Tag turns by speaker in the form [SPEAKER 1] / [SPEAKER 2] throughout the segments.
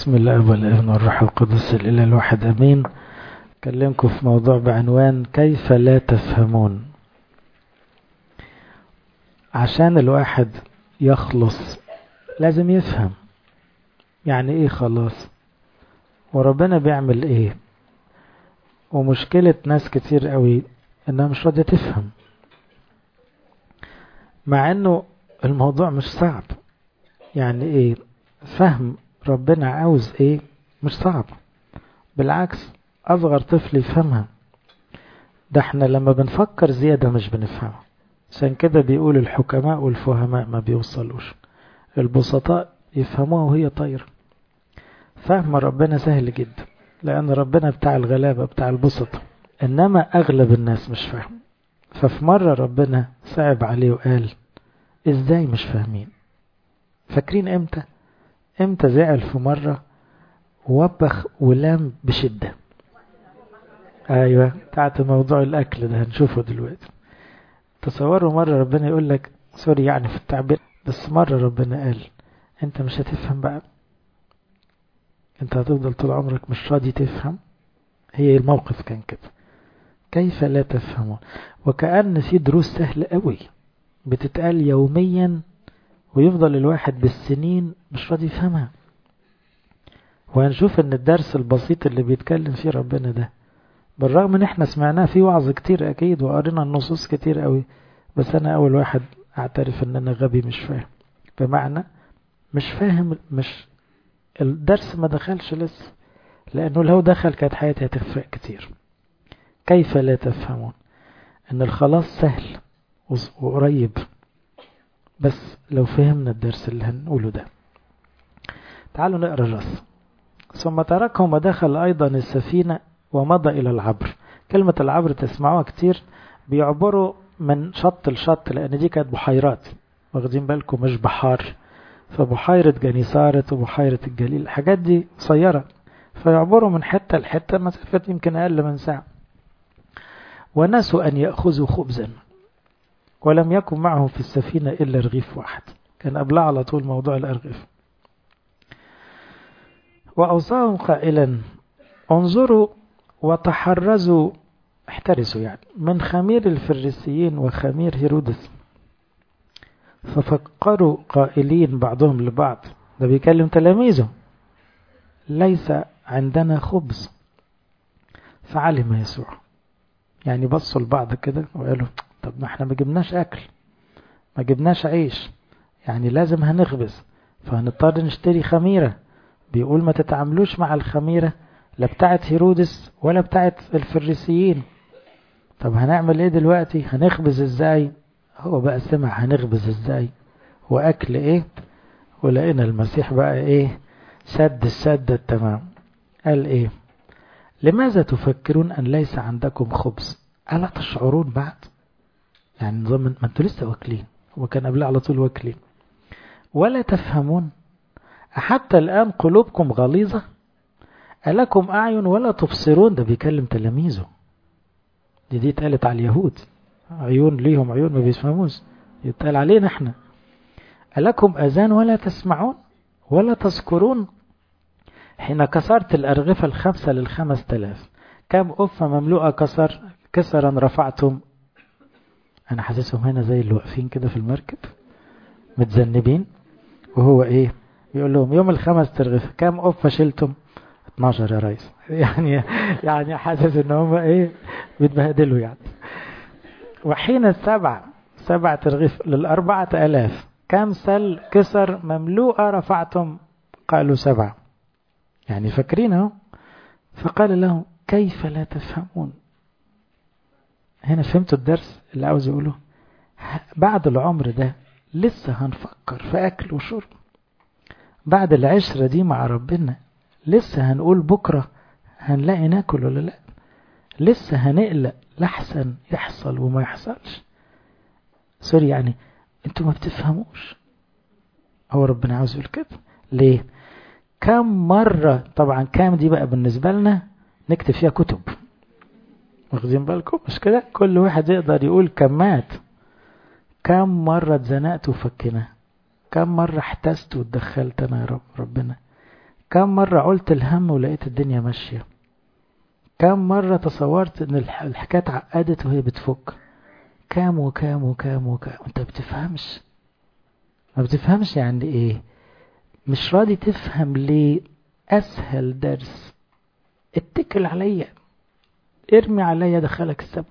[SPEAKER 1] بسم الله والابن والروح القدس الإله الواحد أمين أكلمكم في موضوع بعنوان كيف لا تفهمون عشان الواحد يخلص لازم يفهم يعني ايه خلاص وربنا بيعمل ايه ومشكلة ناس كتير قوي انها مش راضية تفهم مع انه الموضوع مش صعب يعني ايه فهم ربنا عاوز ايه مش صعب بالعكس اصغر طفل يفهمها ده احنا لما بنفكر زيادة مش بنفهمها عشان كده بيقول الحكماء والفهماء ما بيوصلوش البسطاء يفهموها وهي طايرة فهم ربنا سهل جدا لأن ربنا بتاع الغلابة بتاع البسطة إنما أغلب الناس مش فاهم ففي مرة ربنا صعب عليه وقال إزاي مش فاهمين فاكرين إمتى إمتى زعل في مرة وبخ ولام بشدة أيوة بتاعت موضوع الأكل ده هنشوفه دلوقتي تصوروا مرة ربنا يقول لك سوري يعني في التعبير بس مرة ربنا قال انت مش هتفهم بقى انت هتفضل طول عمرك مش راضي تفهم هي الموقف كان كده كيف لا تفهمون وكأن في دروس سهلة قوي بتتقال يوميا ويفضل الواحد بالسنين مش راضي يفهمها وهنشوف ان الدرس البسيط اللي بيتكلم فيه ربنا ده بالرغم ان احنا سمعناه في وعظ كتير اكيد وقرينا النصوص كتير قوي بس انا اول واحد اعترف ان انا غبي مش فاهم بمعنى مش فاهم مش الدرس ما دخلش لسه لانه لو دخل كانت حياتي هتفرق كتير كيف لا تفهمون ان الخلاص سهل وقريب بس لو فهمنا الدرس اللي هنقوله ده تعالوا نقرا الرس ثم تركهم ودخل ايضا السفينه ومضى إلى العبر كلمة العبر تسمعوها كتير بيعبروا من شط لشط لأن دي كانت بحيرات واخدين بالكم مش بحار فبحيرة جنيسارة وبحيرة الجليل الحاجات دي قصيرة فيعبروا من حتة لحتة مسافة يمكن أقل من ساعة ونسوا أن يأخذوا خبزا ولم يكن معهم في السفينة إلا رغيف واحد كان قبلها على طول موضوع الأرغف وأوصاهم قائلا انظروا وتحرزوا احترسوا يعني من خمير الفريسيين وخمير هيرودس ففكروا قائلين بعضهم لبعض ده بيكلم تلاميذه ليس عندنا خبز فعلم يسوع يعني بصوا لبعض كده وقالوا طب ما احنا ما جبناش اكل ما جبناش عيش يعني لازم هنخبز فهنضطر نشتري خميرة بيقول ما تتعاملوش مع الخميره لا بتاعت هيرودس ولا بتاعت الفريسيين طب هنعمل ايه دلوقتي هنخبز ازاي هو بقى سمع هنخبز ازاي واكل ايه ولقينا المسيح بقى ايه سد السد التمام قال ايه لماذا تفكرون ان ليس عندكم خبز الا تشعرون بعد يعني نظام ما انتوا لسه واكلين هو كان قبل على طول واكلين ولا تفهمون حتى الان قلوبكم غليظه ألكم أعين ولا تبصرون ده بيكلم تلاميذه دي دي اتقالت على اليهود عيون ليهم عيون ما بيفهموش يتقال علينا احنا ألكم أذان ولا تسمعون ولا تذكرون حين كسرت الأرغفة الخمسة للخمس تلاف كم أفة مملوءة كسر كسرا رفعتم أنا حاسسهم هنا زي اللي واقفين كده في المركب متذنبين وهو إيه يقول لهم يوم الخمس ترغفة كم أفة شلتم 12 يا ريس يعني يعني حاسس ان هم ايه بيتبهدلوا يعني وحين السبع سبع ترغيف للأربعة ألاف كم سل كسر مملوءة رفعتم قالوا سبع يعني فاكرين اهو فقال لهم كيف لا تفهمون هنا فهمتوا الدرس اللي عاوز يقوله بعد العمر ده لسه هنفكر في أكل وشرب بعد العشرة دي مع ربنا لسه هنقول بكرة هنلاقي ناكل ولا لا لسه هنقلق لحسن يحصل وما يحصلش سوري يعني انتوا ما بتفهموش هو ربنا عاوز يقول كده ليه كم مرة طبعا كام دي بقى بالنسبة لنا نكتب فيها كتب واخدين بالكم مش كده كل واحد يقدر يقول كمات كم مرة اتزنقت وفكنا كم مرة احتست واتدخلت انا يا رب ربنا كم مرة قلت الهم ولقيت الدنيا ماشية كم مرة تصورت ان الحكاية اتعقدت وهي بتفك كام وكام وكام وكام انت بتفهمش ما بتفهمش يعني ايه مش راضي تفهم ليه اسهل درس اتكل عليا ارمي عليا دخلك السما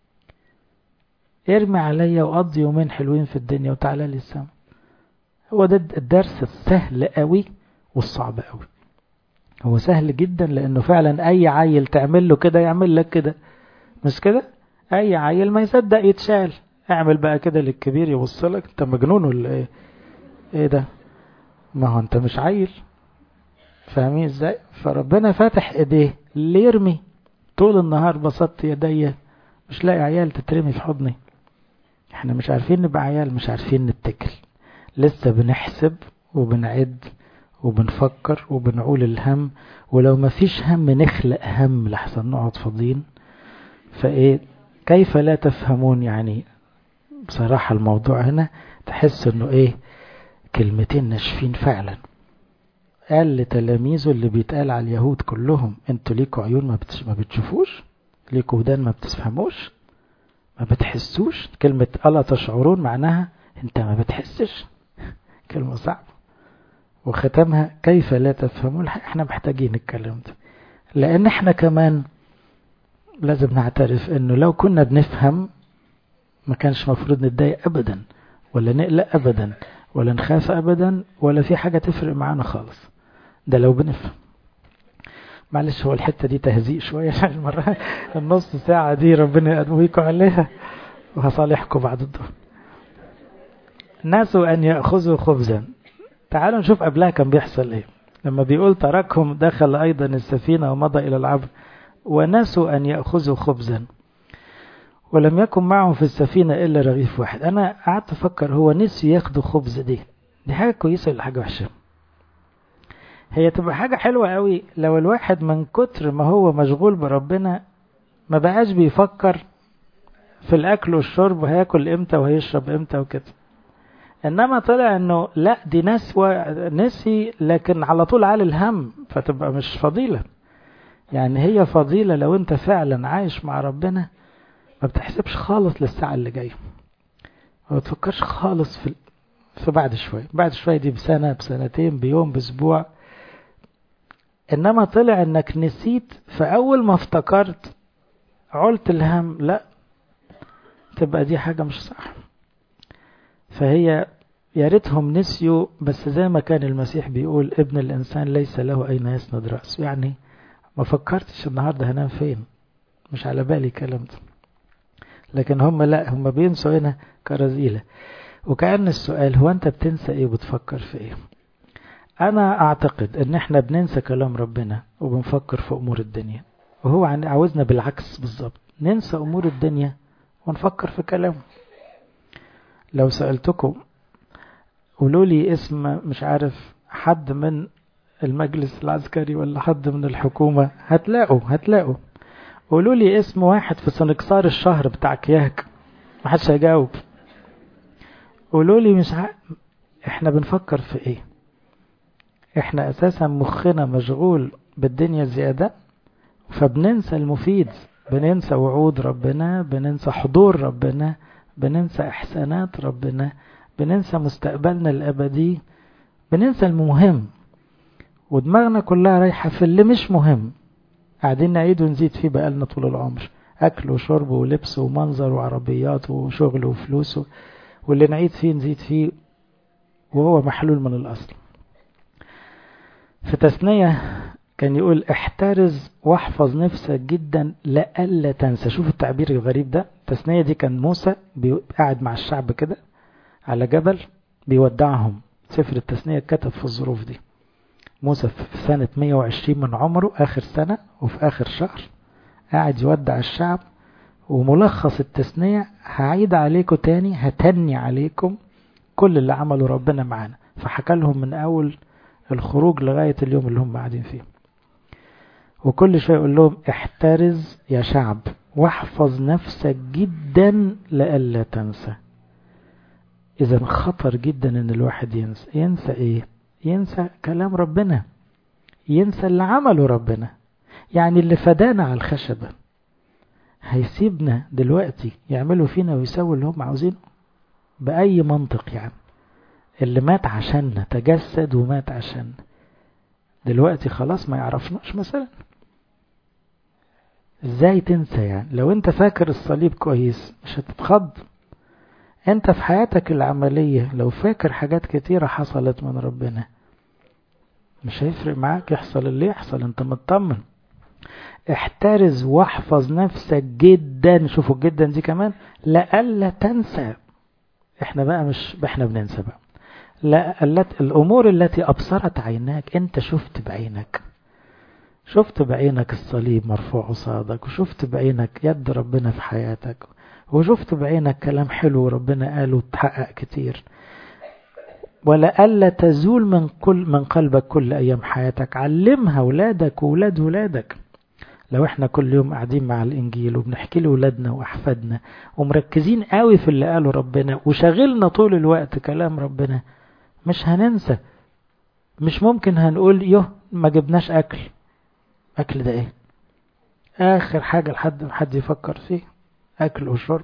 [SPEAKER 1] ارمي عليا وقضي يومين حلوين في الدنيا وتعالى لي السما هو ده الدرس السهل قوي والصعب قوي هو سهل جدا لانه فعلا اي عيل تعمل له كده يعمل لك كده مش كده اي عيل ما يصدق يتشال اعمل بقى كده للكبير يوصلك انت مجنون ولا ايه ايه ده ما هو انت مش عيل فاهمين ازاي فربنا فاتح ايديه اللي يرمي طول النهار بسطت يدي مش لاقي عيال تترمي في حضني احنا مش عارفين نبقى عيال مش عارفين نتكل لسه بنحسب وبنعد وبنفكر وبنقول الهم ولو ما فيش هم نخلق هم لحسن نقعد فاضيين فايه كيف لا تفهمون يعني بصراحة الموضوع هنا تحس انه ايه كلمتين ناشفين فعلا قال لتلاميذه اللي بيتقال على اليهود كلهم انتوا ليكوا عيون ما, بتش... ما بتشوفوش ليكوا ودان ما بتفهموش ما بتحسوش كلمة ألا تشعرون معناها انت ما بتحسش كلمة صعبة وختمها كيف لا تفهمون احنا محتاجين الكلام ده لان احنا كمان لازم نعترف انه لو كنا بنفهم ما كانش مفروض نتضايق ابدا ولا نقلق ابدا ولا نخاف ابدا ولا في حاجة تفرق معانا خالص ده لو بنفهم معلش هو الحتة دي تهزيء شوية عشان المرة النص ساعة دي ربنا يقويكم عليها وهصالحكم بعد الظهر ناسوا أن يأخذوا خبزا تعالوا نشوف قبلها كان بيحصل ايه لما بيقول تركهم دخل أيضا السفينة ومضى إلى العبر ونسوا أن يأخذوا خبزا ولم يكن معهم في السفينة إلا رغيف واحد أنا قعدت أفكر هو نسي ياخدوا خبز دي دي حاجة كويسة ولا حاجة وحشة هي تبقى حاجة حلوة قوي لو الواحد من كتر ما هو مشغول بربنا ما بقاش بيفكر في الأكل والشرب هياكل إمتى وهيشرب إمتى وكده انما طلع انه لا دي ناس نسي لكن على طول على الهم فتبقى مش فضيلة يعني هي فضيلة لو انت فعلا عايش مع ربنا ما بتحسبش خالص للساعة اللي جاية ما بتفكرش خالص في في بعد شوية بعد شوية دي بسنة بسنتين بيوم باسبوع انما طلع انك نسيت فاول ما افتكرت علت الهم لا تبقى دي حاجة مش صح فهي يا ريتهم نسيوا بس زي ما كان المسيح بيقول ابن الإنسان ليس له أين يسند رأسه يعني ما فكرتش النهاردة هنام فين مش على بالي كلام ده لكن هم لا هم بينسوا هنا كرزيلة وكأن السؤال هو أنت بتنسى إيه وبتفكر في إيه أنا أعتقد إن إحنا بننسى كلام ربنا وبنفكر في أمور الدنيا وهو عاوزنا بالعكس بالظبط ننسى أمور الدنيا ونفكر في كلامه لو سألتكم قولوا لي اسم مش عارف حد من المجلس العسكري ولا حد من الحكومة هتلاقوا هتلاقوا قولوا لي اسم واحد في سنكسار الشهر بتاع كياك ما حدش هيجاوب قولوا لي مش ع... احنا بنفكر في ايه احنا اساسا مخنا مشغول بالدنيا زيادة فبننسى المفيد بننسى وعود ربنا بننسى حضور ربنا بننسى إحسانات ربنا بننسى مستقبلنا الأبدي بننسى المهم ودماغنا كلها رايحة في اللي مش مهم قاعدين نعيد ونزيد فيه بقالنا طول العمر أكل وشرب ولبس ومنظر وعربيات وشغل وفلوس واللي نعيد فيه نزيد فيه وهو محلول من الأصل في تثنية كان يقول احترز واحفظ نفسك جدا لألا تنسى شوف التعبير الغريب ده التثنية دي كان موسى قاعد مع الشعب كده على جبل بيودعهم سفر التثنية كتب في الظروف دي موسى في سنة 120 من عمره آخر سنة وفي آخر شهر قاعد يودع الشعب وملخص التثنية هعيد عليكم تاني هتني عليكم كل اللي عمله ربنا معانا فحكى لهم من أول الخروج لغاية اليوم اللي هم قاعدين فيه وكل شوية يقول لهم احترز يا شعب واحفظ نفسك جدا لألا تنسى إذا خطر جدا إن الواحد ينسى ينسى إيه ينسى كلام ربنا ينسى اللي عمله ربنا يعني اللي فدانا على الخشبة هيسيبنا دلوقتي يعملوا فينا ويسووا اللي هم عاوزينه بأي منطق يعني اللي مات عشاننا تجسد ومات عشاننا دلوقتي خلاص ما يعرفناش مثلا ازاي تنسى يعني لو انت فاكر الصليب كويس مش هتتخض انت في حياتك العملية لو فاكر حاجات كتيرة حصلت من ربنا مش هيفرق معاك يحصل اللي يحصل انت مطمن احترز واحفظ نفسك جدا شوفوا جدا دي كمان لألا تنسى احنا بقى مش احنا بننسى بقى لا الأمور التي أبصرت عيناك أنت شفت بعينك شفت بعينك الصليب مرفوع قصادك وشفت بعينك يد ربنا في حياتك وشفت بعينك كلام حلو ربنا قاله وتحقق كتير ولألا تزول من كل من قلبك كل أيام حياتك علمها ولادك وولاد ولادك لو احنا كل يوم قاعدين مع الإنجيل وبنحكي لأولادنا وأحفادنا ومركزين قوي في اللي قاله ربنا وشغلنا طول الوقت كلام ربنا مش هننسى مش ممكن هنقول يوه ما جبناش أكل أكل ده إيه آخر حاجة لحد ما حد يفكر فيه أكل وشرب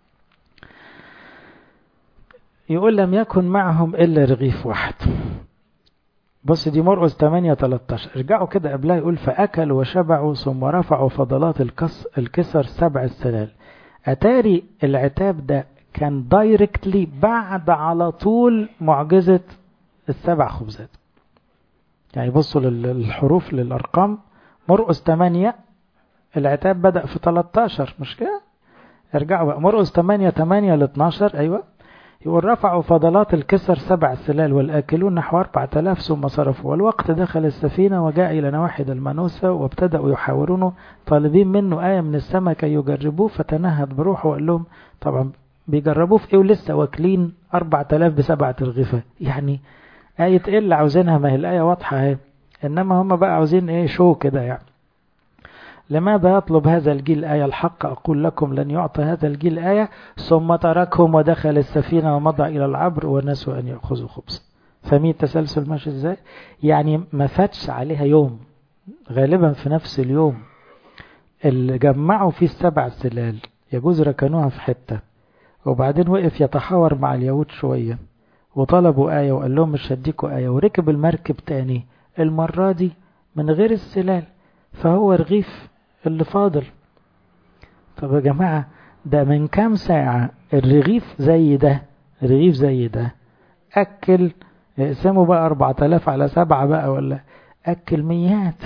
[SPEAKER 1] يقول لم يكن معهم إلا رغيف واحد بص دي مرقس 8 13 ارجعوا كده قبلها يقول فأكلوا وشبعوا ثم رفعوا فضلات الكس الكسر سبع السلال أتاري العتاب ده كان دايركتلي بعد على طول معجزة السبع خبزات يعني بصوا للحروف للأرقام مرقس 8 العتاب بدأ في 13 مش كده ارجعوا بقى مرقس 8 8 ل 12 أيوة يقول رفعوا فضلات الكسر سبع سلال والآكلون نحو أربعة آلاف ثم صرفوا والوقت دخل السفينة وجاء إلى نواحي المنوسة وابتدأوا يحاورونه طالبين منه آية من السماء كي يجربوه فتنهد بروحه وقال لهم طبعا بيجربوه في إيه ولسه واكلين أربعة آلاف بسبعة رغيفة يعني آية إيه اللي عاوزينها ما هي الآية واضحة اهي إنما هم بقى عاوزين إيه شو كده يعني لماذا يطلب هذا الجيل آية الحق أقول لكم لن يعطى هذا الجيل آية ثم تركهم ودخل السفينة ومضى إلى العبر ونسوا أن يأخذوا خبز فمين التسلسل ماشي إزاي يعني ما فاتش عليها يوم غالبا في نفس اليوم اللي جمعوا فيه السبع سلال يجوز ركنوها في حتة وبعدين وقف يتحاور مع اليهود شوية وطلبوا آية وقال لهم مش هديكوا آية وركب المركب تاني المرة دي من غير السلال فهو رغيف اللي فاضل طب يا جماعة ده من كام ساعة الرغيف زي ده رغيف زي ده أكل اقسموا بقى أربعة آلاف على سبعة بقى ولا أكل ميات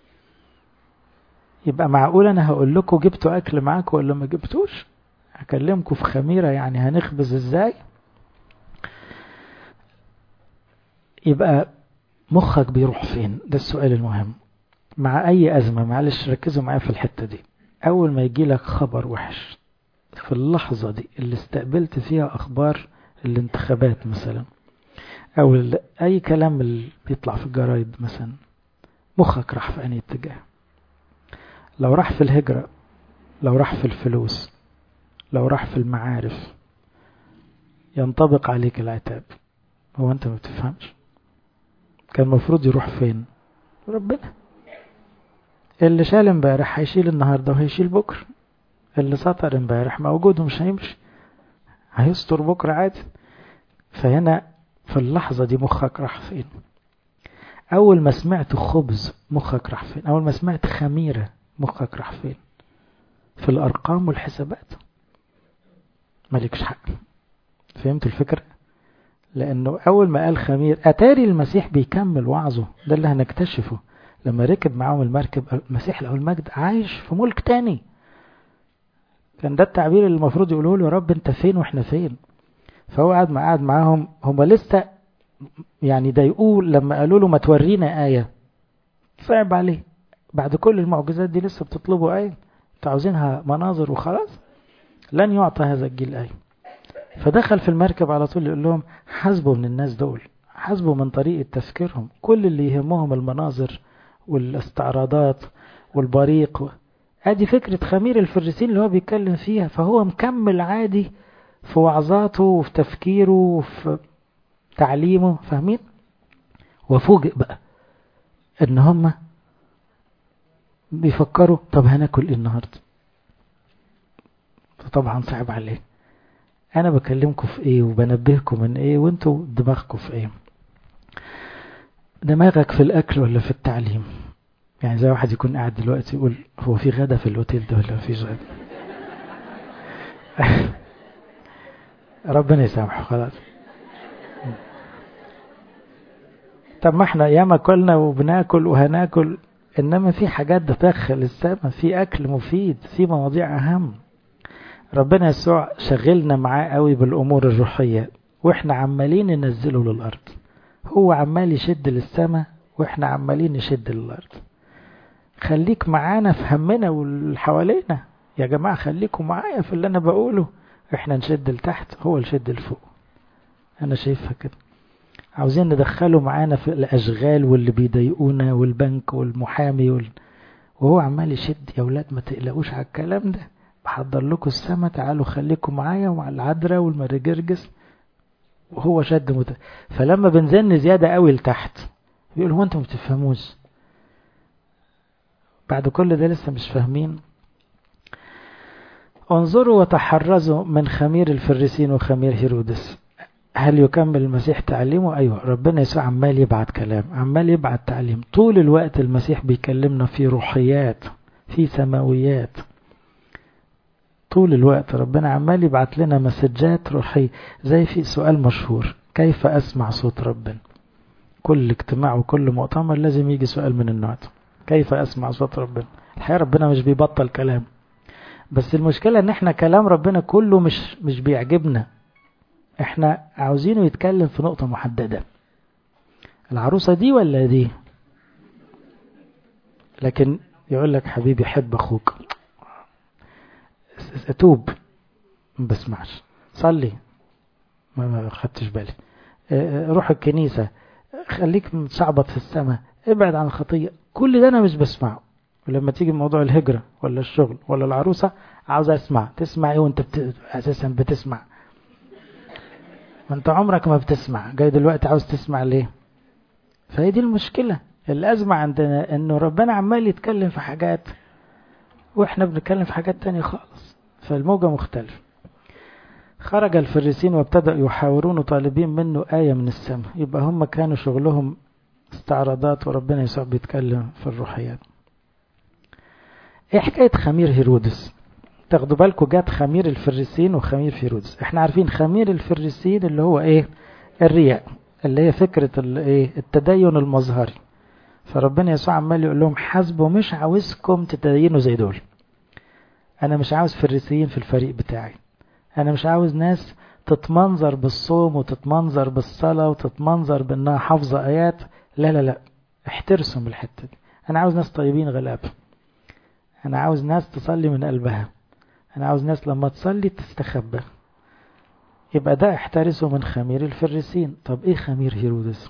[SPEAKER 1] يبقى معقول أنا هقول لكم جبتوا أكل معاكم ولا ما جبتوش هكلمكم في خميرة يعني هنخبز ازاي يبقى مخك بيروح فين ده السؤال المهم مع أي أزمة معلش ركزوا معايا في الحتة دي أول ما يجي لك خبر وحش في اللحظة دي اللي استقبلت فيها أخبار الانتخابات مثلا أو أي كلام اللي بيطلع في الجرايد مثلا مخك راح في أي اتجاه لو راح في الهجرة لو راح في الفلوس لو راح في المعارف ينطبق عليك العتاب هو أنت ما بتفهمش كان المفروض يروح فين ربنا اللي شال امبارح هيشيل النهاردة وهيشيل بكرة اللي سطر امبارح موجود ومش هيمشي هيستر بكرة عادي فهنا في اللحظة دي مخك راح فين أول ما سمعت خبز مخك راح فين أول ما سمعت خميرة مخك راح فين في الأرقام والحسابات مالكش حق فهمت الفكرة لأنه أول ما قال خمير أتاري المسيح بيكمل وعظه ده اللي هنكتشفه لما ركب معاهم المركب المسيح له المجد عايش في ملك تاني كان ده التعبير اللي المفروض يقولوا له يا رب انت فين واحنا فين فهو قعد قعد معاهم هم لسه يعني ضايقوه لما قالوا له ما تورينا آية صعب عليه بعد كل المعجزات دي لسه بتطلبوا آية انتوا عاوزينها مناظر وخلاص لن يعطى هذا الجيل آية فدخل في المركب على طول يقول لهم حاسبوا من الناس دول حاسبوا من طريقة تفكيرهم كل اللي يهمهم المناظر والاستعراضات والبريق ادي فكرة خمير الفريسين اللي هو بيتكلم فيها فهو مكمل عادي في وعظاته وفي تفكيره وفي تعليمه فاهمين وفوجئ بقى ان هم بيفكروا طب هناكل ايه النهارده طبعا صعب عليه انا بكلمكم في ايه وبنبهكم من ايه وانتوا دماغكم في ايه دماغك في الاكل ولا في التعليم يعني زي واحد يكون قاعد دلوقتي يقول هو في غدا في الاوتيل ده ولا مفيش غدا ربنا يسامحه خلاص طب ما احنا ياما كلنا وبناكل وهناكل انما في حاجات تدخل السما في اكل مفيد في مواضيع اهم ربنا يسوع شغلنا معاه قوي بالامور الروحيه واحنا عمالين ننزله للارض هو عمال يشد للسما واحنا عمالين نشد للارض خليك معانا في همنا واللي حوالينا يا جماعه خليكم معايا في اللي انا بقوله احنا نشد لتحت هو يشد لفوق انا شايفها كده عاوزين ندخله معانا في الاشغال واللي بيضايقونا والبنك والمحامي وال... وهو عمال يشد يا ولاد ما تقلقوش على الكلام ده بحضر لكم السما تعالوا خليكم معايا ومع العذراء والمرجرجس وهو شد مت... فلما بنزن زياده قوي لتحت بيقول هو انتوا ما بتفهموش بعد كل ده لسه مش فاهمين انظروا وتحرزوا من خمير الفريسين وخمير هيرودس هل يكمل المسيح تعليمه ايوه ربنا يسوع عمال يبعت كلام عمال يبعت تعليم طول الوقت المسيح بيكلمنا في روحيات في سماويات طول الوقت ربنا عمال يبعت لنا مسجات روحية زي في سؤال مشهور كيف أسمع صوت ربنا كل اجتماع وكل مؤتمر لازم يجي سؤال من النوع ده كيف أسمع صوت ربنا الحقيقة ربنا مش بيبطل كلام بس المشكلة ان احنا كلام ربنا كله مش مش بيعجبنا احنا عاوزينه يتكلم في نقطة محددة العروسة دي ولا دي لكن يقول لك حبيبي حب اخوك اتوب ما بسمعش صلي ما خدتش بالي روح الكنيسة خليك متشعبط في السماء ابعد عن الخطية كل ده انا مش بسمعه ولما تيجي موضوع الهجرة ولا الشغل ولا العروسة عاوز اسمع تسمع ايه وانت بت... اساسا بتسمع ما انت عمرك ما بتسمع جاي دلوقتي عاوز تسمع ليه فهي دي المشكلة الأزمة عندنا انه ربنا عمال يتكلم في حاجات واحنا بنتكلم في حاجات تانية خالص فالموجة مختلفة خرج الفريسين وابتدأوا يحاورون طالبين منه آية من السماء يبقى هم كانوا شغلهم استعراضات وربنا يسوع بيتكلم في الروحيات ايه حكاية خمير هيرودس تاخدوا بالكم جت خمير الفريسين وخمير هيرودس احنا عارفين خمير الفريسين اللي هو ايه الرياء اللي هي فكرة الايه التدين المظهري فربنا يسوع عمال يقول لهم حاسبوا مش عاوزكم تتدينوا زي دول انا مش عاوز فريسيين في الفريق بتاعي انا مش عاوز ناس تتمنظر بالصوم وتتمنظر بالصلاة وتتمنظر بانها حافظة ايات لا لا لا احترسوا من الحتة دي انا عاوز ناس طيبين غلاب انا عاوز ناس تصلي من قلبها انا عاوز ناس لما تصلي تستخبى يبقى ده احترسوا من خمير الفريسين طب ايه خمير هيرودس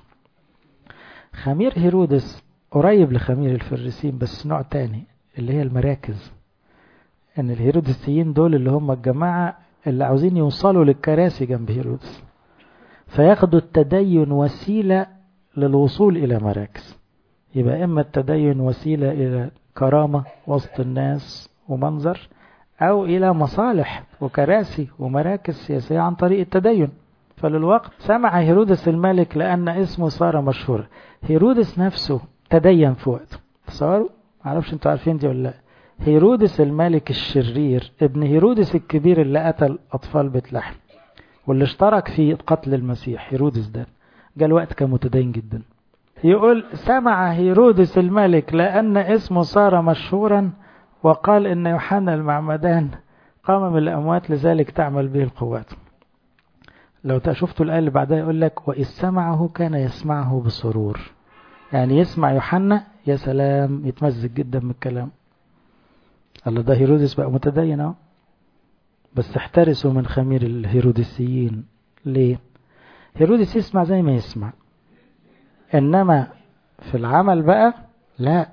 [SPEAKER 1] خمير هيرودس قريب لخمير الفريسين بس نوع تاني اللي هي المراكز ان الهيرودسيين دول اللي هم الجماعة اللي عاوزين يوصلوا للكراسي جنب هيرودس فياخدوا التدين وسيلة للوصول إلى مراكز يبقى إما التدين وسيلة إلى كرامة وسط الناس ومنظر أو إلى مصالح وكراسي ومراكز سياسية عن طريق التدين فللوقت سمع هيرودس الملك لأن اسمه صار مشهور هيرودس نفسه تدين في وقته تصوروا معرفش انتوا عارفين دي ولا لا هيرودس الملك الشرير ابن هيرودس الكبير اللي قتل أطفال بيت لحم واللي اشترك في قتل المسيح هيرودس ده جاء الوقت كان متدين جدا يقول سمع هيرودس الملك لأن اسمه صار مشهورا وقال إن يوحنا المعمدان قام من الأموات لذلك تعمل به القوات لو شفتوا الآية اللي بعدها يقول لك وإذ سمعه كان يسمعه بسرور يعني يسمع يوحنا يا سلام يتمزج جدا من الكلام الله ده هيرودس بقى متدين اهو بس احترسوا من خمير الهيرودسيين ليه هيرودس يسمع زي ما يسمع انما في العمل بقى لا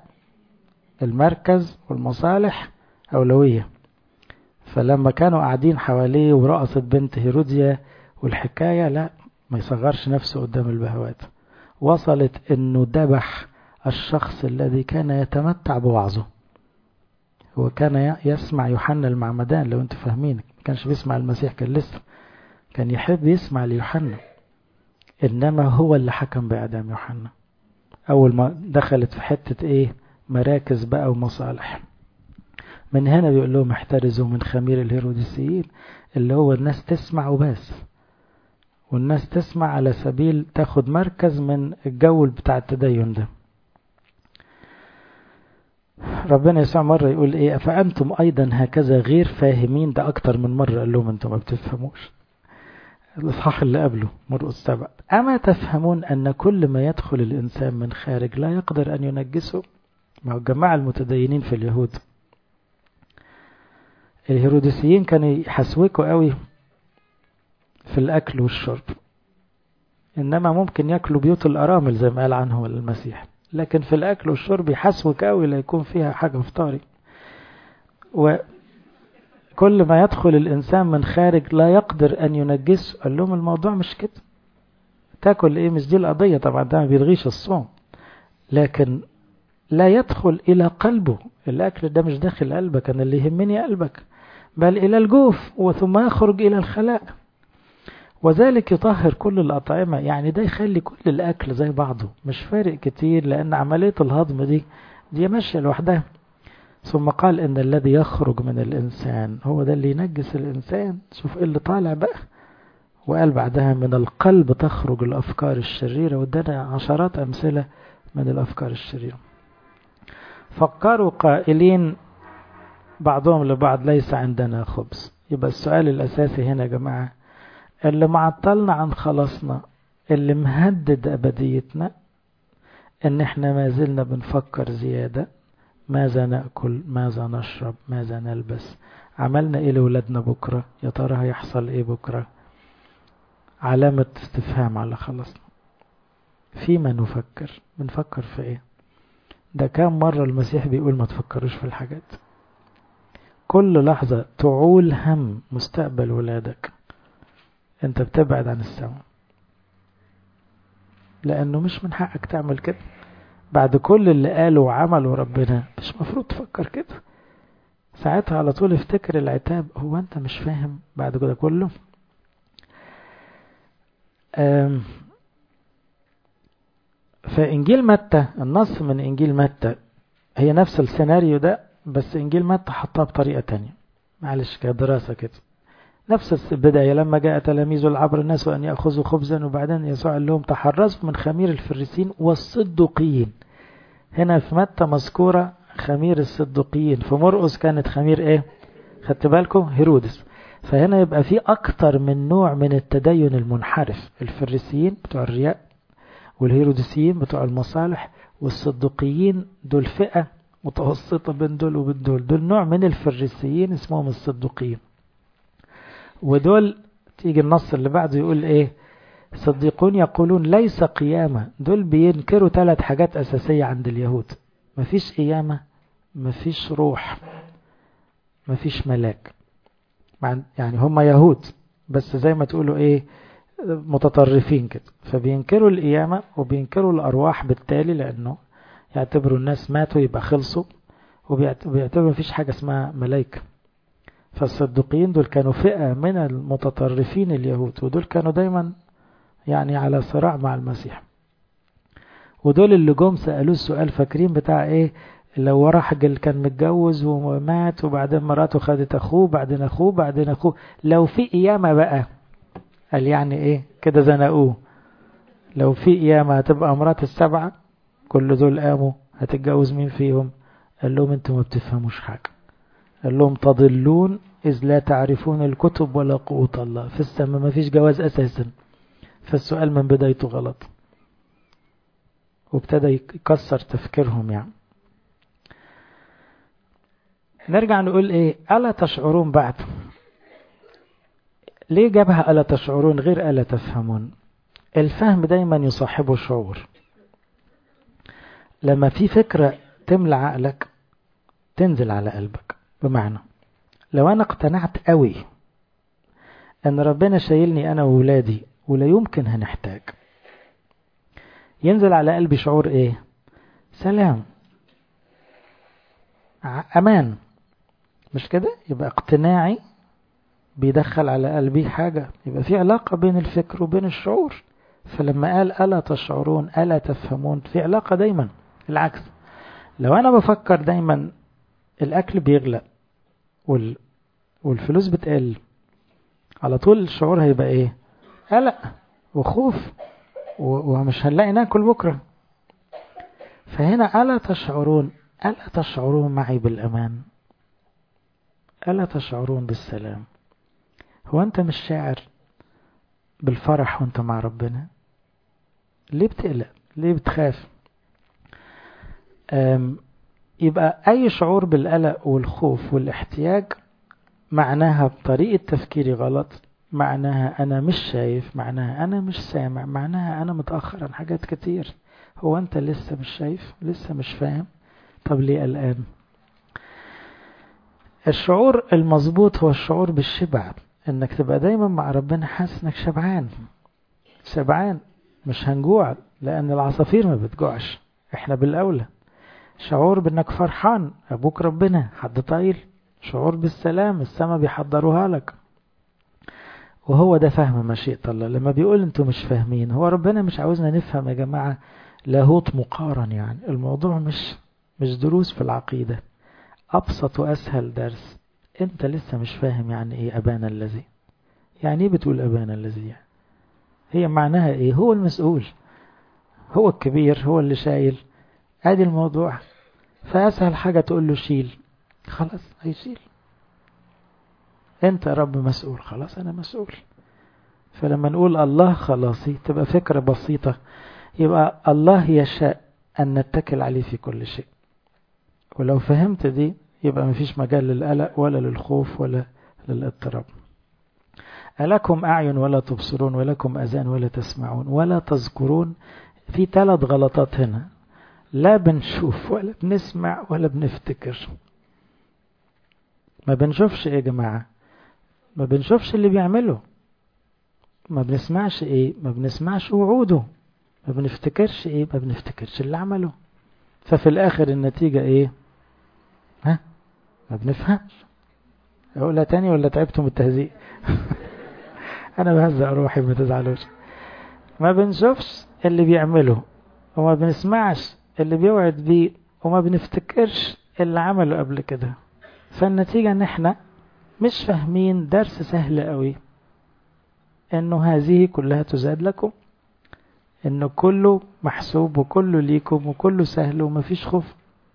[SPEAKER 1] المركز والمصالح أولوية فلما كانوا قاعدين حواليه ورقصت بنت هيروديا والحكاية لا ما يصغرش نفسه قدام البهوات وصلت انه ذبح الشخص الذي كان يتمتع بوعظه هو كان يسمع يوحنا المعمدان لو انتوا فاهمين ما كانش بيسمع المسيح كان لسه كان يحب يسمع ليوحنا انما هو اللي حكم باعدام يوحنا اول ما دخلت في حتة ايه مراكز بقى ومصالح من هنا بيقول لهم احترزوا من خمير الهيروديسيين اللي هو الناس تسمع وبس والناس تسمع على سبيل تاخد مركز من الجو بتاع التدين ده ربنا يسوع مرة يقول ايه فأنتم أيضا هكذا غير فاهمين ده أكتر من مرة قال لهم أنتم ما بتفهموش الإصحاح اللي قبله مرقس سبع أما تفهمون أن كل ما يدخل الإنسان من خارج لا يقدر أن ينجسه ما هو الجماعة المتدينين في اليهود الهيروديسيين كانوا يحسوكوا قوي في الأكل والشرب إنما ممكن يأكلوا بيوت الأرامل زي ما قال عنه المسيح لكن في الأكل والشرب يحسوك قوي لا يكون فيها حاجة فطاري وكل ما يدخل الإنسان من خارج لا يقدر أن ينجسه قال لهم الموضوع مش كده تاكل إيه مش دي القضية طبعا ده ما بيلغيش الصوم لكن لا يدخل إلى قلبه الأكل ده مش داخل قلبك أنا اللي يهمني قلبك بل إلى الجوف وثم يخرج إلى الخلاء وذلك يطهر كل الأطعمة يعني ده يخلي كل الأكل زي بعضه مش فارق كتير لأن عملية الهضم دي دي ماشية لوحدها ثم قال إن الذي يخرج من الإنسان هو ده اللي ينجس الإنسان شوف إيه اللي طالع بقى وقال بعدها من القلب تخرج الأفكار الشريرة وادانا عشرات أمثلة من الأفكار الشريرة فكروا قائلين بعضهم لبعض ليس عندنا خبز يبقى السؤال الأساسي هنا يا جماعة اللي معطلنا عن خلاصنا اللي مهدد أبديتنا إن إحنا ما زلنا بنفكر زيادة ماذا نأكل ماذا نشرب ماذا نلبس عملنا إيه لولادنا بكرة يا ترى هيحصل إيه بكرة علامة استفهام على خلاصنا فيما نفكر بنفكر في إيه ده كام مرة المسيح بيقول ما تفكروش في الحاجات كل لحظة تعول هم مستقبل ولادك انت بتبعد عن السماء لانه مش من حقك تعمل كده بعد كل اللي قاله وعمله ربنا مش مفروض تفكر كده ساعتها على طول افتكر العتاب هو انت مش فاهم بعد كده كله فإنجيل متى النص من إنجيل متى هي نفس السيناريو ده بس إنجيل متى حطها بطريقة تانية معلش كدراسة كده نفس البداية لما جاء تلاميذ العبر الناس أن يأخذوا خبزا وبعدين يسوع قال لهم تحرزوا من خمير الفريسين والصدقيين هنا في متى مذكورة خمير الصدقيين في مرقس كانت خمير ايه خدت بالكم هيرودس فهنا يبقى في أكتر من نوع من التدين المنحرف الفريسيين بتوع الرياء والهيرودسيين بتوع المصالح والصدقيين دول فئة متوسطة بين دول وبين دول دول نوع من الفريسيين اسمهم الصدقيين ودول تيجي النص اللي بعده يقول ايه صديقون يقولون ليس قيامة دول بينكروا ثلاث حاجات أساسية عند اليهود مفيش قيامة مفيش روح مفيش ملاك يعني هم يهود بس زي ما تقولوا ايه متطرفين كده فبينكروا القيامة وبينكروا الأرواح بالتالي لأنه يعتبروا الناس ماتوا يبقى خلصوا وبيعتبروا مفيش حاجة اسمها ملايكة فالصدقيين دول كانوا فئة من المتطرفين اليهود ودول كانوا دايما يعني على صراع مع المسيح ودول اللي جم سألوه السؤال فاكرين بتاع ايه لو ورا راجل كان متجوز ومات وبعدين مراته خدت اخوه بعدين اخوه بعدين اخوه لو في قيامة بقى قال يعني ايه كده زنقوه لو في قيامة هتبقى مرات السبعة كل دول قاموا هتتجوز مين فيهم قال لهم انتوا ما بتفهموش حاجة قال لهم تضلون إذ لا تعرفون الكتب ولا قوة الله في السماء ما فيش جواز أساسا فالسؤال من بدايته غلط وابتدى يكسر تفكيرهم يعني نرجع نقول ايه ألا تشعرون بعد ليه جابها ألا تشعرون غير ألا تفهمون الفهم دايما يصاحبه شعور لما في فكرة تملى عقلك تنزل على قلبك بمعنى لو أنا اقتنعت قوي أن ربنا شايلني أنا وولادي ولا يمكن هنحتاج ينزل على قلبي شعور إيه سلام أمان مش كده يبقى اقتناعي بيدخل على قلبي حاجة يبقى في علاقة بين الفكر وبين الشعور فلما قال ألا تشعرون ألا تفهمون في علاقة دايما العكس لو أنا بفكر دايما الأكل بيغلى وال... والفلوس بتقل على طول الشعور هيبقى إيه قلق وخوف و... ومش هنلاقي ناكل بكرة فهنا ألا تشعرون ألا تشعرون معي بالأمان ألا تشعرون بالسلام هو أنت مش شاعر بالفرح وأنت مع ربنا ليه بتقلق ليه بتخاف يبقى أي شعور بالقلق والخوف والاحتياج معناها بطريقة تفكيري غلط معناها أنا مش شايف معناها أنا مش سامع معناها أنا متأخر عن حاجات كتير هو أنت لسه مش شايف لسه مش فاهم طب ليه قلقان الشعور المظبوط هو الشعور بالشبع انك تبقى دايما مع ربنا حاسس انك شبعان شبعان مش هنجوع لان العصافير ما بتجوعش احنا بالاولى شعور بانك فرحان ابوك ربنا حد طايل شعور بالسلام السما بيحضروها لك وهو ده فهم مشيئة الله لما بيقول انتوا مش فاهمين هو ربنا مش عاوزنا نفهم يا جماعة لاهوت مقارن يعني الموضوع مش مش دروس في العقيدة أبسط وأسهل درس أنت لسه مش فاهم يعني إيه أبانا الذي يعني إيه بتقول أبانا الذي يعني هي معناها إيه هو المسؤول هو الكبير هو اللي شايل ادي الموضوع فأسهل حاجة تقول له شيل خلاص هيشيل أنت رب مسؤول خلاص أنا مسؤول فلما نقول الله خلاصي تبقى فكرة بسيطة يبقى الله يشاء أن نتكل عليه في كل شيء ولو فهمت دي يبقى مفيش مجال للقلق ولا للخوف ولا للاضطراب ألكم أعين ولا تبصرون ولكم أذان ولا تسمعون ولا تذكرون في ثلاث غلطات هنا لا بنشوف ولا بنسمع ولا بنفتكر ما بنشوفش ايه يا جماعة ما بنشوفش اللي بيعمله ما بنسمعش ايه ما بنسمعش وعوده ما بنفتكرش ايه ما بنفتكرش اللي عمله ففي الاخر النتيجة ايه ها ما بنفهمش اقولها تاني ولا تعبتم التهزيء انا بهزق روحي ما تزعلوش ما بنشوفش اللي بيعمله وما بنسمعش اللي بيوعد بيه وما بنفتكرش اللي عمله قبل كده فالنتيجة ان احنا مش فاهمين درس سهل قوي انه هذه كلها تزاد لكم انه كله محسوب وكله ليكم وكله سهل ومفيش خوف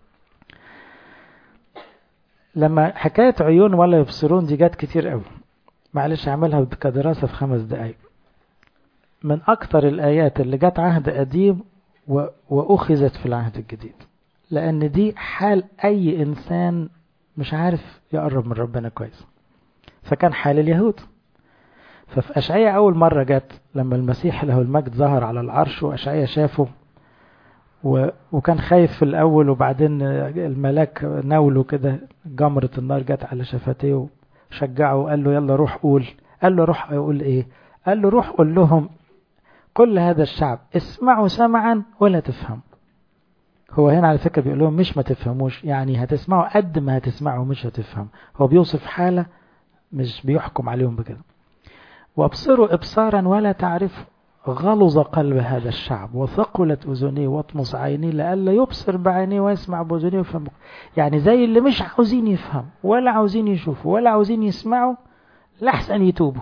[SPEAKER 1] لما حكاية عيون ولا يبصرون دي جت كتير قوي معلش اعملها كدراسة في خمس دقايق من أكتر الآيات اللي جت عهد قديم و... وأخذت في العهد الجديد لأن دي حال أي إنسان مش عارف يقرب من ربنا كويس فكان حال اليهود ففي أشعية أول مرة جت لما المسيح له المجد ظهر على العرش وأشعية شافه و... وكان خايف في الأول وبعدين الملاك ناوله كده جمرة النار جت على شفتيه وشجعه وقال له يلا روح قول قال له روح يقول ايه قال له روح قول لهم كل هذا الشعب اسمعوا سمعا ولا تفهم هو هنا على فكرة بيقول لهم مش ما تفهموش يعني هتسمعوا قد ما هتسمعوا مش هتفهم هو بيوصف حالة مش بيحكم عليهم بكده وابصروا ابصارا ولا تعرفوا غلظ قلب هذا الشعب وثقلت أذنيه واطمس عينيه لئلا يبصر بعينيه ويسمع بأذنيه ويفهم يعني زي اللي مش عاوزين يفهم ولا عاوزين يشوفوا ولا عاوزين يسمعوا لحسن يتوبوا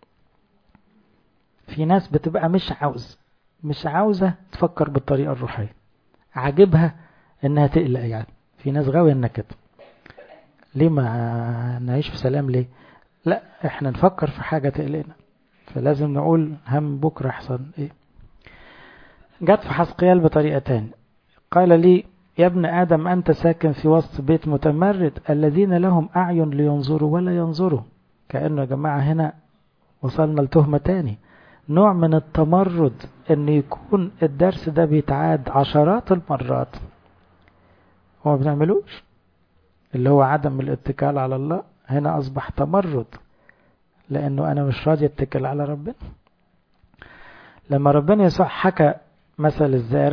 [SPEAKER 1] في ناس بتبقى مش عاوز مش عاوزة تفكر بالطريقة الروحية عاجبها انها تقلق يعني في ناس غاوية النكد ليه ما نعيش في سلام ليه لا احنا نفكر في حاجة تقلقنا فلازم نقول هم بكرة يحصل ايه جت في حسقيال بطريقة تانية قال لي يا ابن آدم أنت ساكن في وسط بيت متمرد الذين لهم أعين لينظروا ولا ينظروا كأنه يا جماعة هنا وصلنا لتهمة تاني نوع من التمرد ان يكون الدرس ده بيتعاد عشرات المرات وما بنعملوش اللي هو عدم الاتكال على الله هنا اصبح تمرد لانه انا مش راضي اتكل على ربنا لما ربنا يسوع حكى مثل الزارع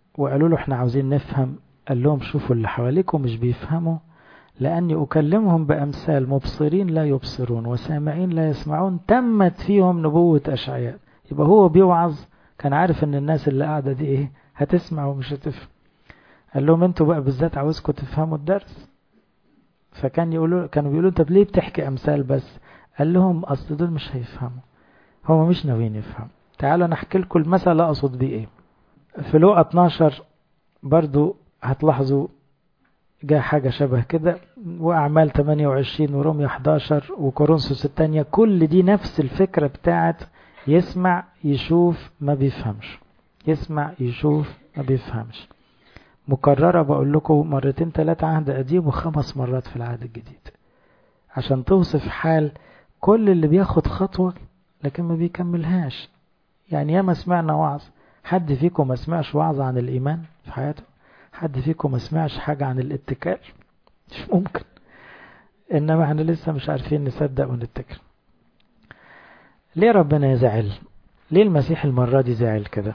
[SPEAKER 1] وقالوا له احنا عاوزين نفهم قال لهم شوفوا اللي حواليكم مش بيفهموا لأني أكلمهم بأمثال مبصرين لا يبصرون وسامعين لا يسمعون تمت فيهم نبوة أشعياء يبقى هو بيوعظ كان عارف ان الناس اللي قاعدة دي ايه هتسمع ومش هتفهم قال لهم انتوا بقى بالذات عاوزكم تفهموا الدرس فكان يقولوا كانوا بيقولوا طب ليه بتحكي امثال بس قال لهم اصل دول مش هيفهموا هم مش ناويين يفهموا تعالوا انا احكي لكم المثل اقصد بيه ايه في لوقا 12 برضو هتلاحظوا جاء حاجة شبه كده وأعمال 28 ورمية 11 وكورنثوس الثانية كل دي نفس الفكرة بتاعت يسمع يشوف ما بيفهمش يسمع يشوف ما بيفهمش مكررة بقول لكم مرتين ثلاثة عهد قديم وخمس مرات في العهد الجديد عشان توصف حال كل اللي بياخد خطوة لكن ما بيكملهاش يعني ياما سمعنا وعظ حد فيكم ما سمعش وعظ عن الإيمان في حياته حد فيكم ما سمعش حاجة عن الاتكال مش ممكن إنما احنا لسه مش عارفين نصدق ونتكل ليه ربنا يزعل ليه المسيح المرة دي زعل كده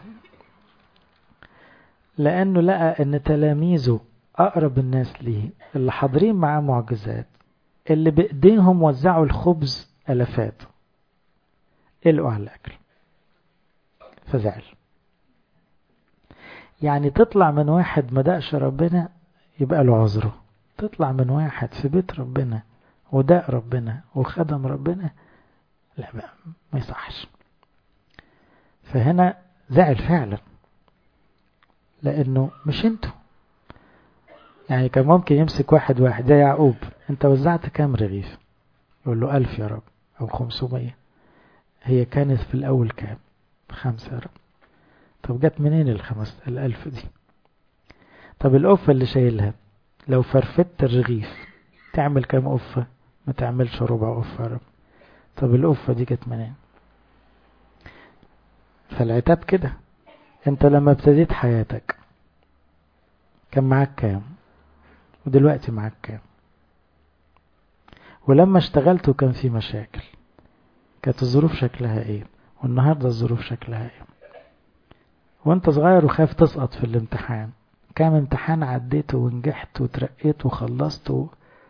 [SPEAKER 1] لأنه لقى أن تلاميذه أقرب الناس ليه اللي حاضرين معاه معجزات اللي بإيديهم وزعوا الخبز ألفات قلقوا على الأكل فزعل يعني تطلع من واحد ما دقش ربنا يبقى له عذره تطلع من واحد في بيت ربنا وداق ربنا وخدم ربنا لا بقى ما يصحش فهنا زعل فعلا لانه مش انتوا يعني كان ممكن يمسك واحد واحد زي يعقوب انت وزعت كام رغيف يقول له ألف يا رب أو خمسمية هي كانت في الأول كام خمسة يا رب طب جت منين الخمس الألف دي طب القفة اللي شايلها لو فرفدت الرغيف تعمل كام قفة ما تعملش ربع قفة يا رب طب القفة دي جت منين فالعتاب كده انت لما ابتديت حياتك كان معاك كام ودلوقتي معاك كام ولما اشتغلت وكان في مشاكل كانت الظروف شكلها ايه والنهاردة الظروف شكلها ايه وانت صغير وخايف تسقط في الامتحان كام امتحان عديته ونجحت وترقيت وخلصت و...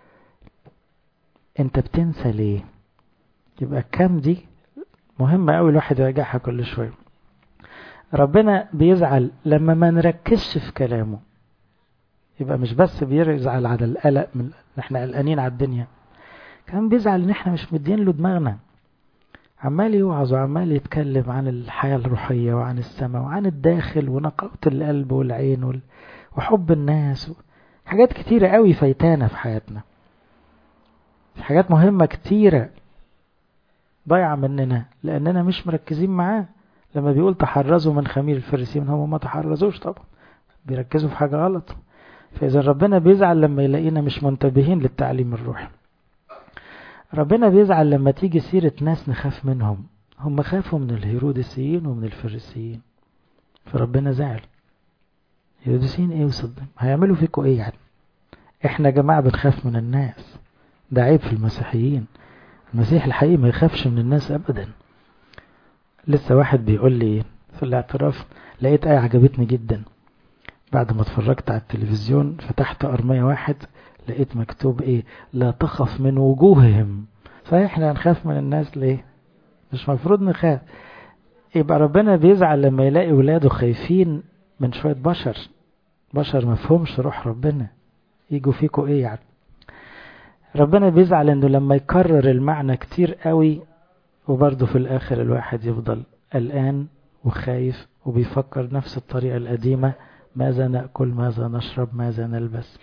[SPEAKER 1] انت بتنسى ليه يبقى كام دي مهمة قوي الواحد يراجعها كل شوية ربنا بيزعل لما ما نركزش في كلامه يبقى مش بس بيزعل على القلق من احنا قلقانين على الدنيا كمان بيزعل ان احنا مش مدين له دماغنا عمال يوعظ وعمال يتكلم عن الحياة الروحية وعن السماء وعن الداخل ونقاوة القلب والعين وال... وحب الناس و... حاجات كتيرة قوي فايتانا في حياتنا في حاجات مهمة كتيرة ضايعة مننا لأننا مش مركزين معاه لما بيقول تحرزوا من خمير الفريسيين هم ما تحرزوش طبعا بيركزوا في حاجة غلط فإذا ربنا بيزعل لما يلاقينا مش منتبهين للتعليم الروحي ربنا بيزعل لما تيجي سيرة ناس نخاف منهم هم خافوا من الهيرودسيين ومن الفريسيين فربنا زعل الهيرودسيين ايه وصدق هيعملوا فيكوا ايه يعني احنا يا جماعة بنخاف من الناس ده عيب في المسيحيين المسيح الحقيقي ما يخافش من الناس ابدا لسه واحد بيقول لي في الاعتراف لقيت آية عجبتني جدا بعد ما اتفرجت على التلفزيون فتحت أرمية واحد لقيت مكتوب ايه لا تخف من وجوههم صحيح احنا هنخاف من الناس ليه مش مفروض نخاف يبقى ربنا بيزعل لما يلاقي ولاده خايفين من شوية بشر بشر مفهومش روح ربنا يجوا فيكوا ايه يعني ربنا بيزعل انه لما يكرر المعنى كتير قوي وبرضه في الاخر الواحد يفضل قلقان وخايف وبيفكر نفس الطريقة القديمة ماذا نأكل ماذا نشرب ماذا نلبس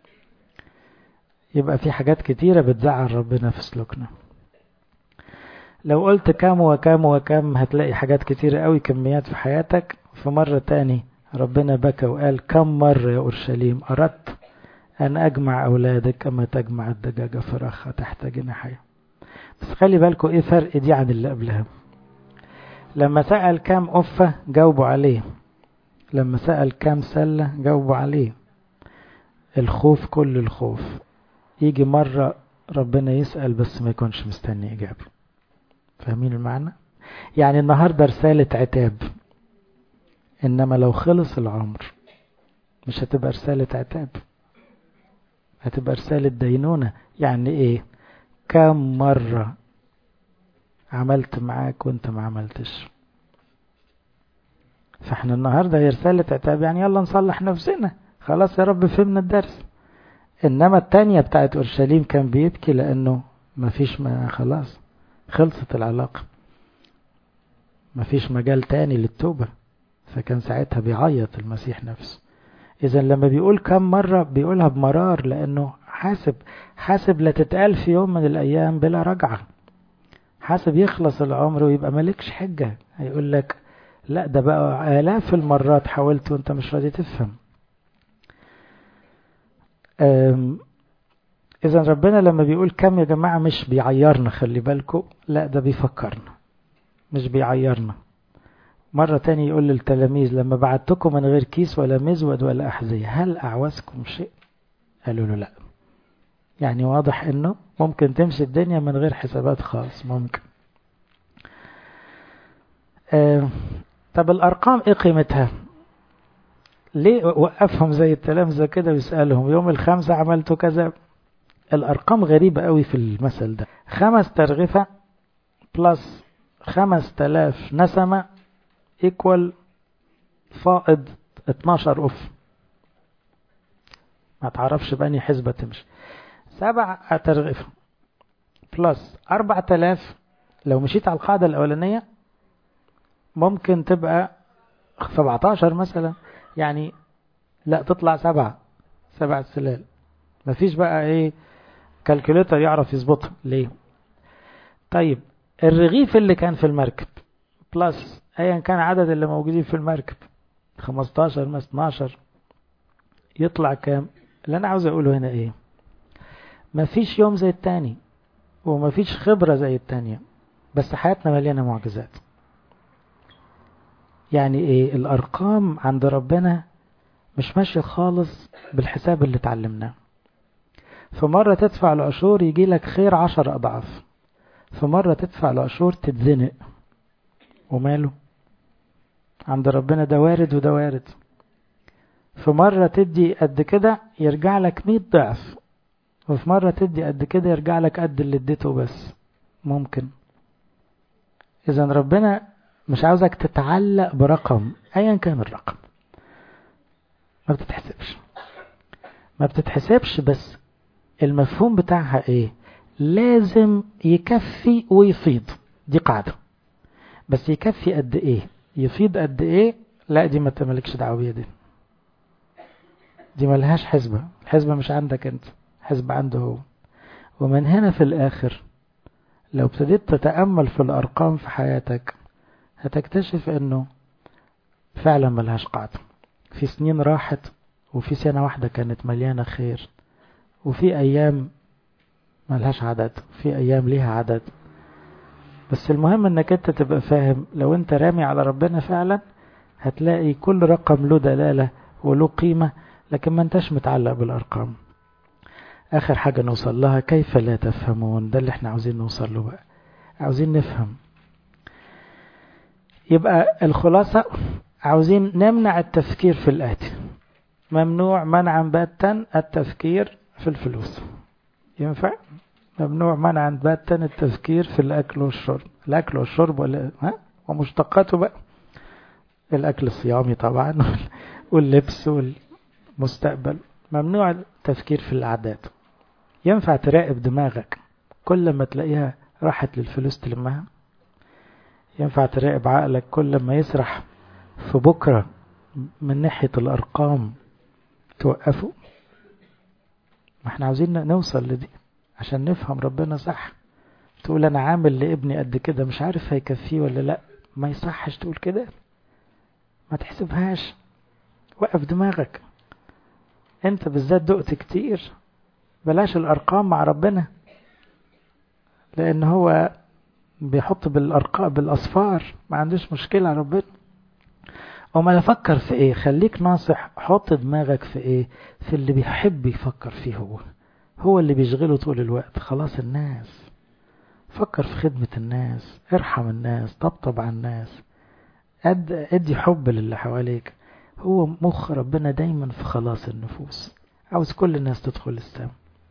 [SPEAKER 1] يبقى في حاجات كتيرة بتزعل ربنا في سلوكنا لو قلت كام وكام وكام هتلاقي حاجات كتيرة قوي كميات في حياتك في مرة تاني ربنا بكى وقال كم مرة يا أورشليم أردت أن أجمع أولادك كما تجمع الدجاجة فراخها تحت جناحيها بس خلي بالكوا إيه فرق دي عن اللي قبلها لما سأل كام قفة جاوبوا عليه لما سأل كام سلة جاوبوا عليه الخوف كل الخوف يجي مرة ربنا يسأل بس ما يكونش مستني إجابة فاهمين المعنى يعني النهاردة رسالة عتاب إنما لو خلص العمر مش هتبقى رسالة عتاب هتبقى رسالة دينونة يعني ايه كم مرة عملت معاك وانت ما عملتش فاحنا النهاردة هي رسالة عتاب يعني يلا نصلح نفسنا خلاص يا رب فهمنا الدرس انما التانية بتاعت اورشليم كان بيبكي لانه ما فيش ما خلاص خلصت العلاقة ما فيش مجال تاني للتوبة فكان ساعتها بيعيط المسيح نفسه اذا لما بيقول كم مرة بيقولها بمرار لانه حاسب حاسب لا تتقال في يوم من الايام بلا رجعة حاسب يخلص العمر ويبقى مالكش حجة هيقول لك لا ده بقى آلاف المرات حاولت وانت مش راضي تفهم إذا ربنا لما بيقول كم يا جماعة مش بيعيرنا خلي بالكم لا ده بيفكرنا مش بيعيرنا مرة تاني يقول للتلاميذ لما بعتكم من غير كيس ولا مزود ولا أحذية هل أعوزكم شيء قالوا له لا يعني واضح انه ممكن تمشي الدنيا من غير حسابات خاص ممكن آه طب الأرقام ايه قيمتها ليه وقفهم زي التلامذة كده ويسألهم يوم الخمسة عملتوا كذا الأرقام غريبة قوي في المثل ده خمس ترغفة بلس خمس تلاف نسمة ايكوال فائض 12 أف ما تعرفش بأني حسبة تمشي سبع ترغفة بلس أربع تلاف لو مشيت على القاعدة الأولانية ممكن تبقى 17 مثلا يعني لا تطلع سبعة سبع سلال مفيش بقى ايه كالكوليتر يعرف يظبطها ليه طيب الرغيف اللي كان في المركب بلس ايا كان عدد اللي موجودين في المركب 15 مثلا 12 يطلع كام اللي انا عاوز اقوله هنا ايه مفيش يوم زي التاني ومفيش خبرة زي التانية بس حياتنا مليانة معجزات يعني ايه الارقام عند ربنا مش ماشية خالص بالحساب اللي اتعلمناه في مرة تدفع العشور يجي لك خير عشر أضعاف في مرة تدفع العشور تتزنق وماله عند ربنا ده وارد وده وارد في مرة تدي قد كده يرجع لك مية ضعف وفي مرة تدي قد كده يرجع لك قد اللي اديته بس ممكن إذا ربنا مش عاوزك تتعلق برقم أيا كان الرقم ما بتتحسبش ما بتتحسبش بس المفهوم بتاعها ايه لازم يكفي ويفيض دي قاعدة بس يكفي قد ايه يفيض قد ايه لا دي ما تملكش دعوة بيها دي دي ملهاش حسبة الحسبة مش عندك انت حسبة عنده هو ومن هنا في الاخر لو ابتديت تتأمل في الارقام في حياتك هتكتشف انه فعلا ملهاش قاعدة في سنين راحت وفي سنة واحدة كانت مليانة خير وفي أيام ملهاش عدد في أيام ليها عدد بس المهم انك انت تبقى فاهم لو انت رامي على ربنا فعلا هتلاقي كل رقم له دلالة وله قيمة لكن ما انتش متعلق بالأرقام آخر حاجة نوصل لها كيف لا تفهمون ده اللي احنا عاوزين نوصل له بقى عاوزين نفهم يبقى الخلاصة عاوزين نمنع التفكير في الآتي ممنوع منعا باتا التفكير في الفلوس ينفع ممنوع منعا باتا التفكير في الأكل والشرب الأكل والشرب ولا ها ومشتقاته بقى الأكل الصيامي طبعا واللبس والمستقبل ممنوع التفكير في الأعداد ينفع تراقب دماغك كل ما تلاقيها راحت للفلوس تلمها ينفع تراقب عقلك كل ما يسرح في بكرة من ناحية الأرقام توقفه ما احنا عاوزين نوصل لدي عشان نفهم ربنا صح تقول انا عامل لابني قد كده مش عارف هيكفيه ولا لا ما يصحش تقول كده ما تحسبهاش وقف دماغك انت بالذات دقت كتير بلاش الارقام مع ربنا لان هو بيحط بالارقام بالاصفار ما عندوش مشكله ربنا وما افكر في ايه خليك ناصح حط دماغك في ايه في اللي بيحب يفكر فيه هو هو اللي بيشغله طول الوقت خلاص الناس فكر في خدمة الناس ارحم الناس طبطب على الناس أد ادي حب للي حواليك هو مخ ربنا دايما في خلاص النفوس عاوز كل الناس تدخل السماء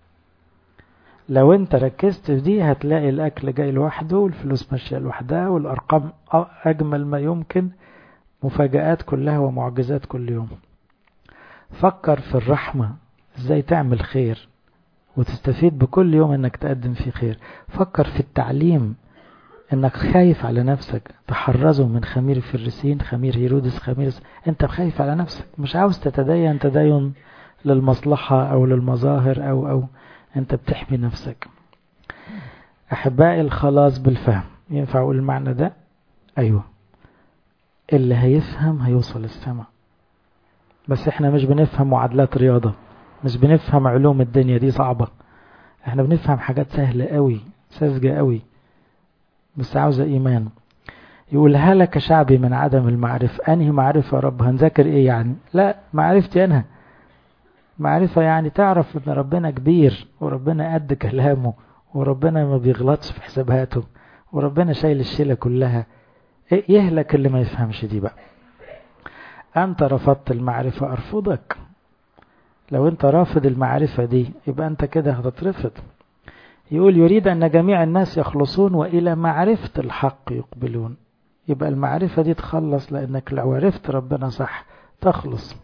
[SPEAKER 1] لو انت ركزت في دي هتلاقي الاكل جاي لوحده والفلوس ماشيه لوحدها والارقام اجمل ما يمكن مفاجآت كلها ومعجزات كل يوم فكر في الرحمة ازاي تعمل خير وتستفيد بكل يوم انك تقدم فيه خير فكر في التعليم انك خايف على نفسك تحرزوا من خمير فرسين خمير هيرودس خمير انت خايف على نفسك مش عاوز تتدين تدين للمصلحة او للمظاهر او او انت بتحمي نفسك احبائي الخلاص بالفهم ينفع اقول المعنى ده ايوه اللي هيفهم هيوصل السماء بس احنا مش بنفهم معادلات رياضة مش بنفهم علوم الدنيا دي صعبة احنا بنفهم حاجات سهلة قوي ساذجة قوي بس عاوزة ايمان يقول هلك شعبي من عدم المعرفة انهي معرفة يا رب هنذاكر ايه يعني لا معرفتي انا معرفة يعني تعرف ان ربنا كبير وربنا قد كلامه وربنا ما بيغلطش في حساباته وربنا شايل الشيلة كلها يهلك اللي ما يفهمش دي بقى أنت رفضت المعرفة أرفضك لو أنت رافض المعرفة دي يبقى أنت كده هتترفض يقول يريد أن جميع الناس يخلصون وإلى معرفة الحق يقبلون يبقى المعرفة دي تخلص لأنك لو عرفت ربنا صح تخلص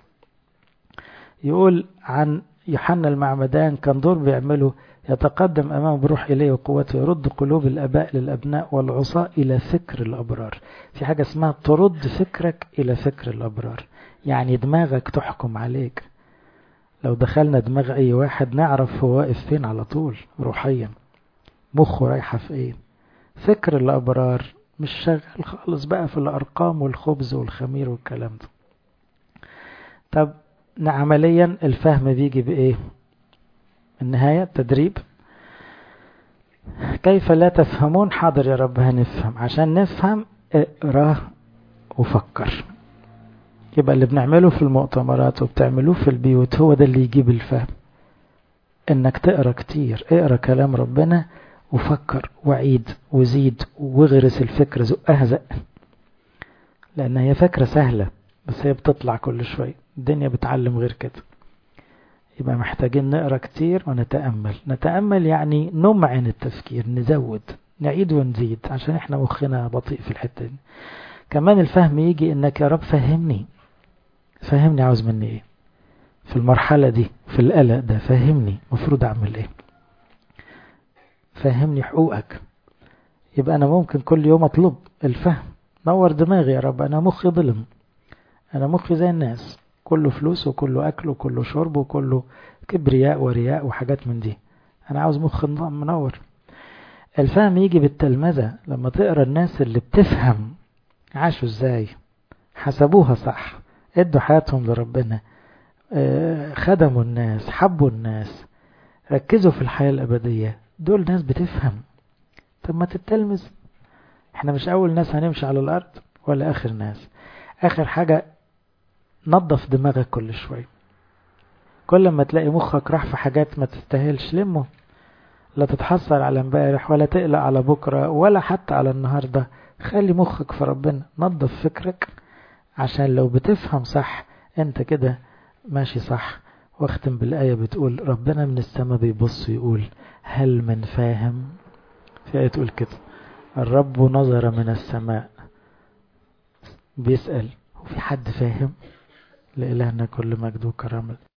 [SPEAKER 1] يقول عن يوحنا المعمدان كان دور بيعمله يتقدم أمامه بروح إليه وقوته يرد قلوب الأباء للأبناء والعصاة إلى فكر الأبرار في حاجة اسمها ترد فكرك إلى فكر الأبرار يعني دماغك تحكم عليك لو دخلنا دماغ أي واحد نعرف هو واقف فين على طول روحيا مخه رايحة في إيه فكر الأبرار مش شغال خالص بقى في الأرقام والخبز والخمير والكلام ده طب عمليا الفهم بيجي بإيه النهاية تدريب كيف لا تفهمون حاضر يا رب هنفهم عشان نفهم اقرا وفكر يبقى اللي بنعمله في المؤتمرات وبتعملوه في البيوت هو ده اللي يجيب الفهم انك تقرا كتير اقرا كلام ربنا وفكر وعيد وزيد واغرس الفكرة زقها زق لان هي فكرة سهلة بس هي بتطلع كل شوية الدنيا بتعلم غير كده يبقى محتاجين نقرا كتير ونتأمل نتأمل يعني نمعن التفكير نزود نعيد ونزيد عشان احنا مخنا بطيء في الحتة دي كمان الفهم يجي انك يا رب فهمني فهمني عاوز مني ايه في المرحلة دي في القلق ده فهمني مفروض اعمل ايه فهمني حقوقك يبقى انا ممكن كل يوم اطلب الفهم نور دماغي يا رب انا مخي ظلم انا مخي زي الناس كله فلوس وكله أكل وكله شرب وكله كبرياء ورياء وحاجات من دي أنا عاوز مخ منور الفهم يجي بالتلمذة لما تقرأ الناس اللي بتفهم عاشوا ازاي حسبوها صح ادوا حياتهم لربنا خدموا الناس حبوا الناس ركزوا في الحياة الأبدية دول ناس بتفهم طب ما تتلمذ احنا مش أول ناس هنمشي على الأرض ولا آخر ناس آخر حاجة نظف دماغك كل شوية كل ما تلاقي مخك راح في حاجات ما تستاهلش لمه لا تتحصل على امبارح ولا تقلق على بكرة ولا حتى على النهاردة خلي مخك في ربنا نظف فكرك عشان لو بتفهم صح انت كده ماشي صح واختم بالآية بتقول ربنا من السماء بيبص يقول هل من فاهم في آية تقول كده الرب نظر من السماء بيسأل هو في حد فاهم لإلهنا كل مجد وكرامة